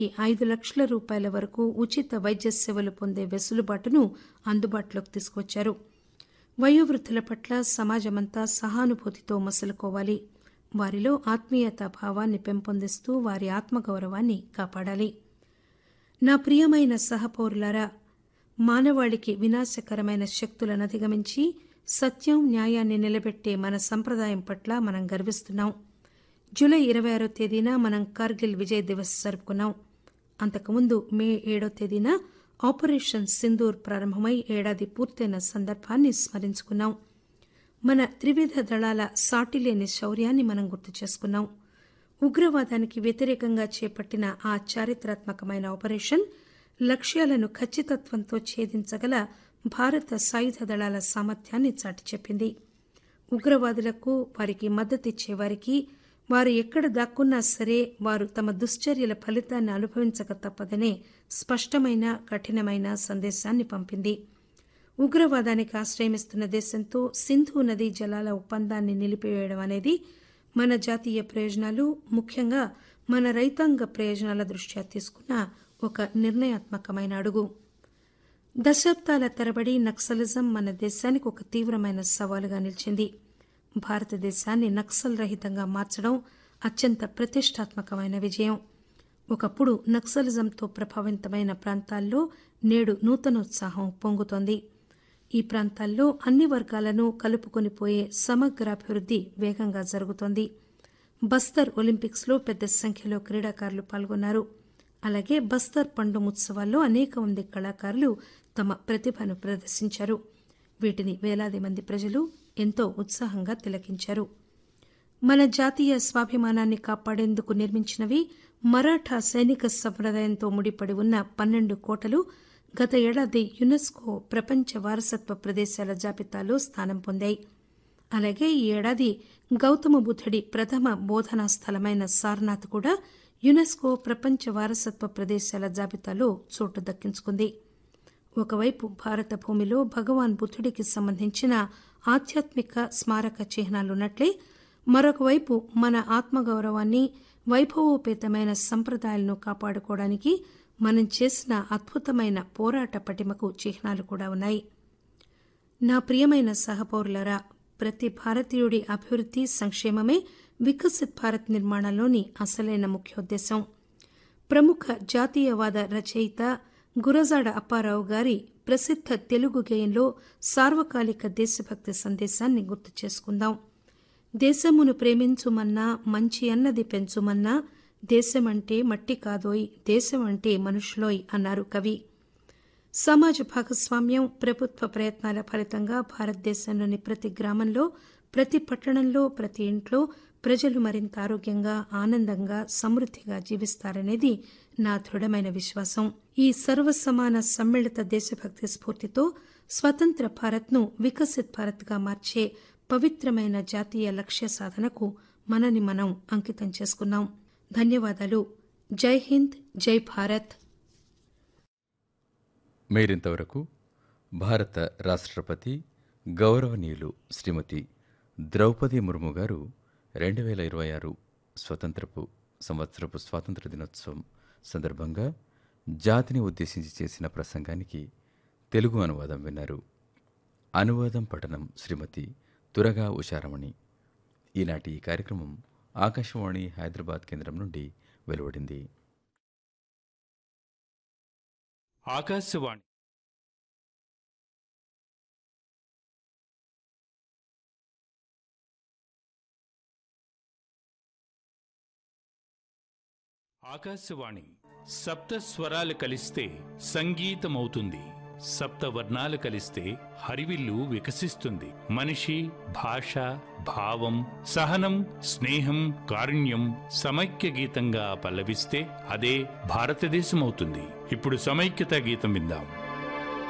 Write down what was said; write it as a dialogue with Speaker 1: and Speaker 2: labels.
Speaker 1: ఈ ఐదు లక్షల రూపాయల వరకు ఉచిత వైద్య సేవలు పొందే వెసులుబాటును అందుబాటులోకి తీసుకొచ్చారు వయోవృద్ధుల పట్ల సమాజమంతా సహానుభూతితో మసలుకోవాలి వారిలో ఆత్మీయతా భావాన్ని పెంపొందిస్తూ వారి ఆత్మగౌరవాన్ని కాపాడాలి నా ప్రియమైన సహపౌరులారా మానవాళికి వినాశకరమైన శక్తులను అధిగమించి సత్యం న్యాయాన్ని నిలబెట్టే మన సంప్రదాయం పట్ల మనం గర్విస్తున్నాం జూలై ఇరవై ఆరో తేదీన మనం కార్గిల్ విజయ్ దివస్ జరుపుకున్నాం అంతకుముందు మే ఏడో తేదీన ఆపరేషన్ సింధూర్ ప్రారంభమై ఏడాది పూర్తయిన సందర్భాన్ని స్మరించుకున్నాం మన త్రివిధ దళాల సాటిలేని శౌర్యాన్ని మనం గుర్తు చేసుకున్నాం ఉగ్రవాదానికి వ్యతిరేకంగా చేపట్టిన ఆ చారిత్రాత్మకమైన ఆపరేషన్ లక్ష్యాలను ఖచ్చితత్వంతో ఛేదించగల భారత సాయుధ దళాల సామర్థ్యాన్ని చాటి చెప్పింది ఉగ్రవాదులకు వారికి మద్దతిచ్చే వారికి వారు ఎక్కడ దాక్కున్నా సరే వారు తమ దుశ్చర్యల ఫలితాన్ని అనుభవించక తప్పదనే స్పష్టమైన కఠినమైన సందేశాన్ని పంపింది ఉగ్రవాదానికి ఆశ్రయమిస్తున్న దేశంతో సింధు నదీ జలాల ఒప్పందాన్ని నిలిపివేయడం అనేది మన జాతీయ ప్రయోజనాలు ముఖ్యంగా మన రైతాంగ ప్రయోజనాల దృష్ట్యా తీసుకున్న ఒక నిర్ణయాత్మకమైన అడుగు దశాబ్దాల తరబడి నక్సలిజం మన దేశానికి ఒక తీవ్రమైన సవాలుగా నిలిచింది భారతదేశాన్ని నక్సల్ రహితంగా మార్చడం అత్యంత ప్రతిష్టాత్మకమైన విజయం ఒకప్పుడు నక్సలిజంతో ప్రభావితమైన ప్రాంతాల్లో నేడు నూతనోత్సాహం పొంగుతోంది ఈ ప్రాంతాల్లో అన్ని వర్గాలను కలుపుకొని పోయే సమగ్రాభివృద్ది వేగంగా జరుగుతోంది బస్తర్ ఒలింపిక్స్ లో పెద్ద సంఖ్యలో క్రీడాకారులు పాల్గొన్నారు అలాగే బస్తర్ పండు ఉత్సవాల్లో అనేక మంది కళాకారులు తమ ప్రతిభను ప్రదర్శించారు వీటిని వేలాది మంది ప్రజలు ఎంతో ఉత్సాహంగా తిలకించారు మన జాతీయ స్వాభిమానాన్ని కాపాడేందుకు నిర్మించినవి మరాఠా సైనిక సంప్రదాయంతో ముడిపడి ఉన్న పన్నెండు కోటలు గత ఏడాది యునెస్కో ప్రపంచ వారసత్వ ప్రదేశాల జాబితాలో స్థానం పొందాయి అలాగే ఈ ఏడాది గౌతమ బుద్ధుడి ప్రథమ బోధనా స్థలమైన సార్నాథ్ కూడా యునెస్కో ప్రపంచ వారసత్వ ప్రదేశాల జాబితాలో చోటు దక్కించుకుంది ఒకవైపు భారత భూమిలో భగవాన్ బుద్ధుడికి సంబంధించిన ఆధ్యాత్మిక స్మారక చిహ్నాలున్నట్లే మరొకవైపు మన ఆత్మగౌరవాన్ని వైభవోపేతమైన సంప్రదాయాలను కాపాడుకోవడానికి మనం చేసిన అద్భుతమైన పోరాట పటిమకు చిహ్నాలు కూడా ఉన్నాయి నా ప్రియమైన సహపౌరులరా ప్రతి భారతీయుడి అభివృద్ది సంక్షేమమే వికసిత్ భారత్ నిర్మాణంలోని అసలైన ముఖ్యోద్దేశం ప్రముఖ జాతీయవాద రచయిత గురజాడ అప్పారావు గారి ప్రసిద్ధ తెలుగు గేయంలో సార్వకాలిక దేశభక్తి సందేశాన్ని గుర్తు చేసుకుందాం దేశమును ప్రేమించుమన్నా మంచి అన్నది పెంచుమన్నా దేశమంటే మట్టి కాదోయ్ దేశం అంటే మనుషులోయ్ అన్నారు కవి సమాజ భాగస్వామ్యం ప్రభుత్వ ప్రయత్నాల ఫలితంగా భారతదేశంలోని ప్రతి గ్రామంలో ప్రతి పట్టణంలో ప్రతి ఇంట్లో ప్రజలు మరింత ఆరోగ్యంగా ఆనందంగా సమృద్దిగా జీవిస్తారనేది నా దృఢమైన విశ్వాసం ఈ సర్వసమాన సమ్మిళిత దేశభక్తి స్ఫూర్తితో స్వతంత్ర భారత్ను వికసిత్ భారత్గా మార్చే పవిత్రమైన జాతీయ లక్ష్య సాధనకు మనని మనం అంకితం చేసుకున్నాం ధన్యవాదాలు జై హింద్ జై భారత్
Speaker 2: మీరింతవరకు భారత రాష్ట్రపతి గౌరవనీయులు శ్రీమతి ద్రౌపది ముర్ము గారు రెండు వేల ఇరవై ఆరు స్వతంత్రపు సంవత్సరపు స్వాతంత్ర దినోత్సవం సందర్భంగా జాతిని ఉద్దేశించి చేసిన ప్రసంగానికి తెలుగు అనువాదం విన్నారు అనువాదం పఠనం శ్రీమతి తురగా ఉషారమణి ఈనాటి ఈ కార్యక్రమం ఆకాశవాణి హైదరాబాద్ కేంద్రం నుండి వెలువడింది
Speaker 3: ఆకాశవాణి ఆకాశవాణి సప్త స్వరాలు కలిస్తే సంగీతమవుతుంది సప్త వర్ణాలు కలిస్తే హరివిల్లు వికసిస్తుంది మనిషి భాష భావం సహనం స్నేహం కారుణ్యం సమైక్య గీతంగా పల్లవిస్తే అదే భారతదేశం అవుతుంది ఇప్పుడు సమైక్యత గీతం విందాం